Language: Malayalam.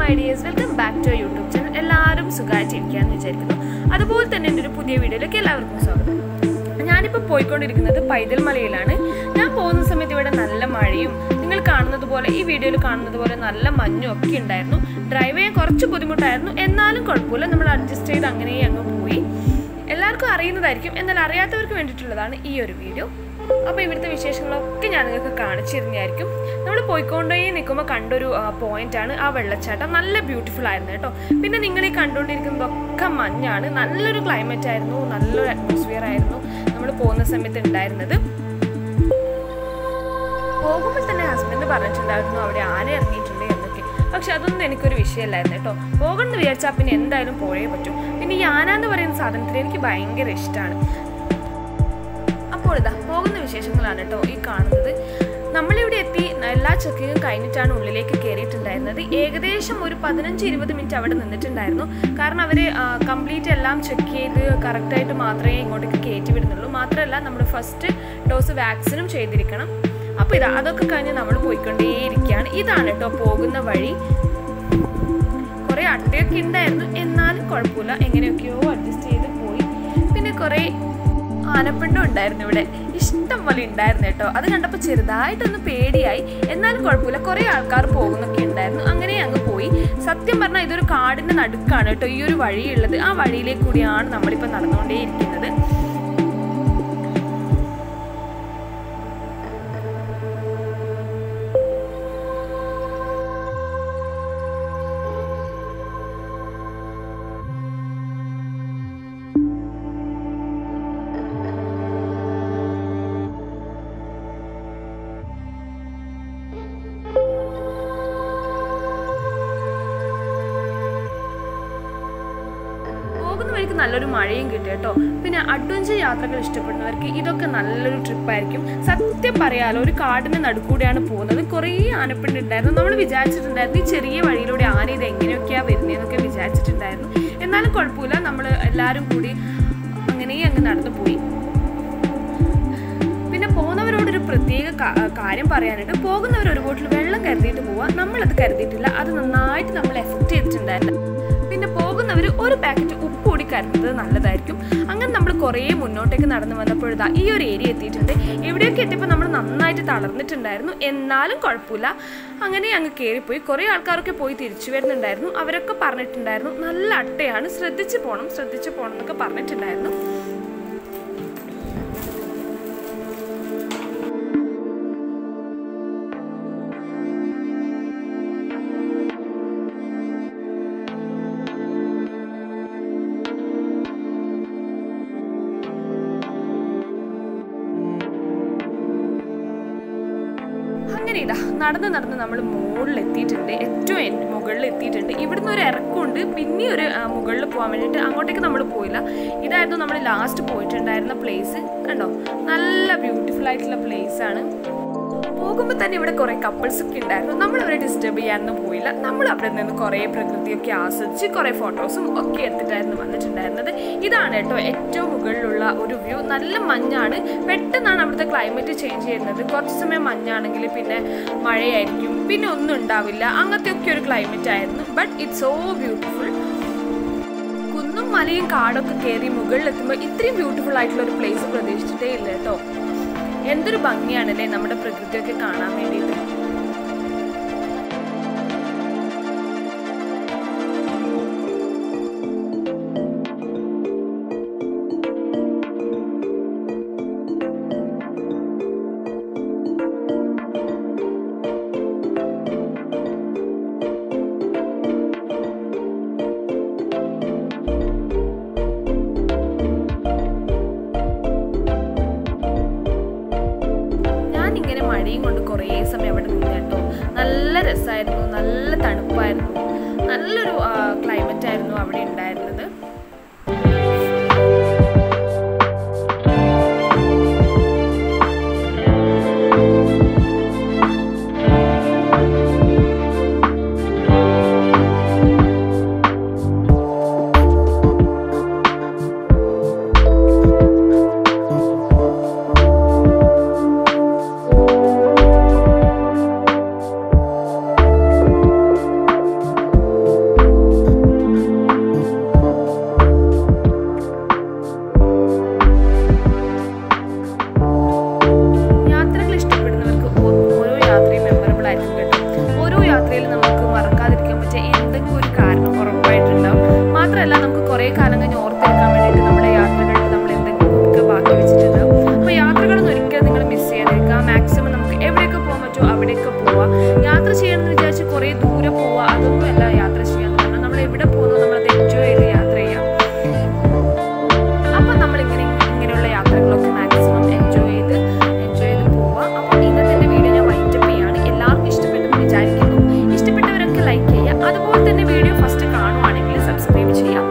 my dears welcome back to YouTube channel എല്ലാവരും സുഖമായിട്ടിരിക്കുകയെന്ന് വിചാരിക്കുന്നു അതുപോലെ തന്നെ എൻ്റെ ഒരു പുതിയ വീഡിയോയിലേക്ക് എല്ലാവർക്കും സ്വാഗതം ഞാനിപ്പോൾ പോയിക്കൊണ്ടിരിക്കുന്നത് പൈതൽ മലയിലാണ് ഞാൻ പോകുന്ന സമയത്ത് ഇവിടെ നല്ല മഴയും നിങ്ങൾ കാണുന്നത് പോലെ ഈ വീഡിയോയിൽ കാണുന്നത് പോലെ നല്ല മഞ്ഞും ഒക്കെ ഉണ്ടായിരുന്നു ഡ്രൈവ് ചെയ്യാൻ കുറച്ച് ബുദ്ധിമുട്ടായിരുന്നു എന്നാലും കുഴപ്പമില്ല നമ്മൾ അഡ്ജസ്റ്റ് ചെയ്ത് അങ്ങനെ അങ്ങ് പോയി എല്ലാവർക്കും അറിയുന്നതായിരിക്കും എന്നാൽ അറിയാത്തവർക്ക് വേണ്ടിയിട്ടുള്ളതാണ് ഈ ഒരു വീഡിയോ അപ്പോൾ ഇവിടുത്തെ വിശേഷങ്ങളൊക്കെ ഞാൻ നിങ്ങൾക്ക് കാണിച്ചു തരുന്നതായിരിക്കും നമ്മൾ പോയിക്കൊണ്ടേ നിൽക്കുമ്പോൾ കണ്ടൊരു പോയിന്റ് ആണ് ആ വെള്ളച്ചാട്ടം നല്ല ബ്യൂട്ടിഫുൾ ആയിരുന്നു കേട്ടോ പിന്നെ നിങ്ങൾ ഈ കണ്ടുകൊണ്ടിരിക്കുന്നതൊക്കെ മഞ്ഞാണ് നല്ലൊരു ക്ലൈമറ്റ് ആയിരുന്നു നല്ലൊരു അറ്റ്മോസ്ഫിയർ ആയിരുന്നു നമ്മൾ പോകുന്ന സമയത്ത് ഉണ്ടായിരുന്നത് പോകുമ്പോൾ തന്നെ ഹസ്ബൻഡ് പറഞ്ഞിട്ടുണ്ടായിരുന്നു അവിടെ ആന ഇറങ്ങിയിട്ടുണ്ട് എന്നൊക്കെ പക്ഷെ അതൊന്നും എനിക്കൊരു വിഷയമല്ലായിരുന്നു കേട്ടോ പോകണമെന്ന് വിചാരിച്ചാൽ പിന്നെ എന്തായാലും പോയേ പറ്റും പിന്നെ ഈ ആന എന്ന് പറയുന്ന സാധനത്തിന് എനിക്ക് ഭയങ്കര ഇഷ്ടമാണ് അപ്പോൾ ഇതാ പോകുന്ന വിശേഷങ്ങളാണ് കേട്ടോ ഈ കാണുന്നത് നമ്മളിവിടെ എത്തി എല്ലാ ചെക്കിങ്ങും കഴിഞ്ഞിട്ടാണ് ഉള്ളിലേക്ക് കയറിയിട്ടുണ്ടായിരുന്നത് ഏകദേശം ഒരു പതിനഞ്ച് ഇരുപത് മിനിറ്റ് അവിടെ നിന്നിട്ടുണ്ടായിരുന്നു കാരണം അവർ കംപ്ലീറ്റ് എല്ലാം ചെക്ക് ചെയ്ത് കറക്റ്റായിട്ട് മാത്രമേ ഇങ്ങോട്ടേക്ക് കയറ്റി വിടുന്നുള്ളൂ മാത്രമല്ല നമ്മൾ ഫസ്റ്റ് ഡോസ് വാക്സിനും ചെയ്തിരിക്കണം അപ്പോൾ ഇതാ അതൊക്കെ കഴിഞ്ഞ് നമ്മൾ പോയിക്കൊണ്ടേയിരിക്കുകയാണ് ഇതാണ് കേട്ടോ പോകുന്ന വഴി കുറേ അട്ടയൊക്കെ ഉണ്ടായിരുന്നു എന്നാലും കുഴപ്പമില്ല എങ്ങനെയൊക്കെയോ അഡ്ജസ്റ്റ് ചെയ്ത് പോയി പിന്നെ കുറേ ആനപ്പിണ്ടം ഉണ്ടായിരുന്നു ഇവിടെ ഇഷ്ടം പോലെ ഉണ്ടായിരുന്നു കേട്ടോ അത് കണ്ടപ്പോൾ ചെറുതായിട്ടൊന്ന് പേടിയായി എന്നാലും കുഴപ്പമില്ല കുറേ ആൾക്കാർ പോകുന്നൊക്കെ ഉണ്ടായിരുന്നു അങ്ങനെ അങ്ങ് പോയി സത്യം പറഞ്ഞാൽ ഇതൊരു കാടിൻ്റെ നടുക്കാണ് കേട്ടോ ഈ ഒരു വഴിയുള്ളത് ആ വഴിയിലേക്ക് കൂടിയാണ് നമ്മളിപ്പോൾ നടന്നുകൊണ്ടേയിരിക്കുന്നത് പോകുന്ന വഴിക്ക് നല്ലൊരു മഴയും കിട്ടും കേട്ടോ പിന്നെ അഡ്വഞ്ചർ യാത്രകൾ ഇഷ്ടപ്പെടുന്നവർക്ക് ഇതൊക്കെ നല്ലൊരു ട്രിപ്പായിരിക്കും സത്യം പറയാലോ ഒരു കാടിന്റെ നടുക്കൂടെയാണ് പോകുന്നത് കുറേ ആനപ്പിണ്ട് ഉണ്ടായിരുന്നു നമ്മൾ വിചാരിച്ചിട്ടുണ്ടായിരുന്നു ഈ ചെറിയ വഴിയിലൂടെ ആന ഇത് എങ്ങനെയൊക്കെയാണ് വരുന്നതെന്നൊക്കെ വിചാരിച്ചിട്ടുണ്ടായിരുന്നു എന്നാലും കുഴപ്പമില്ല നമ്മൾ എല്ലാവരും കൂടി അങ്ങനെ അങ്ങ് നടന്നു പോയി പിന്നെ പോകുന്നവരോടൊരു പ്രത്യേക കാര്യം പറയാനുണ്ട് പോകുന്നവർ ഒരു ബോട്ടിൽ വെള്ളം കരുതിയിട്ട് പോവുക നമ്മളത് കരുതിയിട്ടില്ല അത് നന്നായിട്ട് നമ്മൾ എഫക്റ്റ് ചെയ്തിട്ടുണ്ടായിരുന്നു പിന്നെ പോകുന്നവർ ഒരു പാക്കറ്റ് ഉപ്പ് കൂടി കരുതുന്നത് നല്ലതായിരിക്കും അങ്ങനെ നമ്മൾ കുറേ മുന്നോട്ടേക്ക് നടന്നു വന്നപ്പോഴതാ ഈ ഒരു ഏരിയ എത്തിയിട്ടുണ്ട് എവിടെയൊക്കെ എത്തിയപ്പോൾ നമ്മൾ നന്നായിട്ട് തളർന്നിട്ടുണ്ടായിരുന്നു എന്നാലും കുഴപ്പമില്ല അങ്ങനെ അങ്ങ് കയറിപ്പോയി കുറേ ആൾക്കാരൊക്കെ പോയി തിരിച്ചു വരുന്നുണ്ടായിരുന്നു അവരൊക്കെ പറഞ്ഞിട്ടുണ്ടായിരുന്നു നല്ല അട്ടയാണ് ശ്രദ്ധിച്ച് പോകണം ശ്രദ്ധിച്ച് പോകണം എന്നൊക്കെ പറഞ്ഞിട്ടുണ്ടായിരുന്നു അങ്ങനെ ഇതാ നടന്ന് നടന്ന് നമ്മൾ മുകളിൽ എത്തിയിട്ടുണ്ട് ഏറ്റവും മുകളിൽ എത്തിയിട്ടുണ്ട് ഇവിടുന്ന് ഒരു ഇറക്കമുണ്ട് പിന്നെ ഒരു മുകളിൽ പോകാൻ വേണ്ടിയിട്ട് അങ്ങോട്ടേക്ക് നമ്മൾ പോയില്ല ഇതായിരുന്നു നമ്മൾ ലാസ്റ്റ് പോയിട്ടുണ്ടായിരുന്ന പ്ലേസ് കണ്ടോ നല്ല ബ്യൂട്ടിഫുൾ ആയിട്ടുള്ള പ്ലേസ് ആണ് പോകുമ്പോൾ തന്നെ ഇവിടെ കുറേ കപ്പിൾസ് ഒക്കെ ഉണ്ടായിരുന്നു നമ്മൾ അവരെ ഡിസ്റ്റർബ് ചെയ്യാനൊന്നും പോയില്ല നമ്മൾ അവിടെ നിന്ന് കുറേ പ്രകൃതിയൊക്കെ ആസ്വദിച്ച് കുറേ ഫോട്ടോസും ഒക്കെ എടുത്തിട്ടായിരുന്നു വന്നിട്ടുണ്ടായിരുന്നത് ഇതാണ് കേട്ടോ ഏറ്റവും മുകളിലുള്ള ഒരു വ്യൂ നല്ല മഞ്ഞാണ് പെട്ടെന്നാണ് അവിടുത്തെ ക്ലൈമറ്റ് ചേഞ്ച് ചെയ്യുന്നത് കുറച്ച് സമയം മഞ്ഞാണെങ്കിൽ പിന്നെ മഴയായിരിക്കും പിന്നെ ഒന്നും ഉണ്ടാവില്ല അങ്ങനത്തെ ഒക്കെ ഒരു ക്ലൈമറ്റ് ആയിരുന്നു ബട്ട് ഇറ്റ്സ് സോ ബ്യൂട്ടിഫുൾ കുന്നും മലയും കാടൊക്കെ കയറി മുകളിലെത്തുമ്പോൾ ഇത്രയും ബ്യൂട്ടിഫുൾ ആയിട്ടുള്ള ഒരു പ്ലേസ് പ്രതീക്ഷിച്ചിട്ടേ ഇല്ല കേട്ടോ എന്തൊരു ഭംഗിയാണല്ലേ നമ്മുടെ പ്രകൃതിയൊക്കെ കാണാൻ വേണ്ടിയിട്ട് ഇങ്ങനെ മഴയും കൊണ്ട് കുറേ സമയം അവിടെ നിന്ന് കേട്ടോ നല്ല രസമായിരുന്നു നല്ല തണുപ്പായിരുന്നു നല്ലൊരു ക്ലൈമറ്റ് ആയിരുന്നു അവിടെ ഉണ്ടായിരുന്നത് യാത്രയിൽ നമുക്ക് മറക്കാതിരിക്കാൻ പറ്റിയ എന്തെങ്കിലും ഒരു കാരണം ഉറപ്പായിട്ടുണ്ടാവും മാത്രമല്ല നമുക്ക് കുറേ കാലം കഴിഞ്ഞ് ഓർത്തെടുക്കാൻ വേണ്ടിയിട്ട് നമ്മുടെ യാത്രകളിൽ നമ്മൾ എന്തെങ്കിലും ഒക്കെ ബാക്കി വെച്ചിട്ടുണ്ടാവും അപ്പോൾ യാത്രകളൊന്നും ഒരിക്കലും നിങ്ങൾ മിസ് ചെയ്യാതിരിക്കുക മാക്സിമം നമുക്ക് എവിടെയൊക്കെ പോകാൻ പറ്റുമോ അവിടെയൊക്കെ പോവുക യാത്ര ചെയ്യണമെന്ന് വിചാരിച്ച് കുറേ ദൂരെ പോവുക അതൊന്നുമല്ല യാത്ര ചെയ്യാന്ന് പറഞ്ഞാൽ നമ്മൾ എവിടെ പോകുന്നു നമ്മളത് എൻജോയ് ചെയ്ത് യാത്ര ചെയ്യുക അപ്പം നമ്മളിങ്ങനെ ഇങ്ങനെയുള്ള യാത്രകളൊക്കെ മാക്സിമം എൻജോയ് ചെയ്ത് എൻജോയ് ചെയ്ത് പോവുക അപ്പോൾ ഇന്നത്തെ എൻ്റെ വീഡിയോ ഞാൻ വൈൻഡപ്പ് ചെയ്യാണ് എല്ലാവർക്കും ഇഷ്ടപ്പെട്ടെന്ന് വിചാരിക്കുന്നു ഇഷ്ടപ്പെട്ടവരൊക്കെ ലൈക്ക് ചെയ്യുക അതുപോലെ തന്നെ വീഡിയോ ഫസ്റ്റ് കാണുവാണെങ്കിൽ സബ്സ്ക്രൈബ് ചെയ്യുക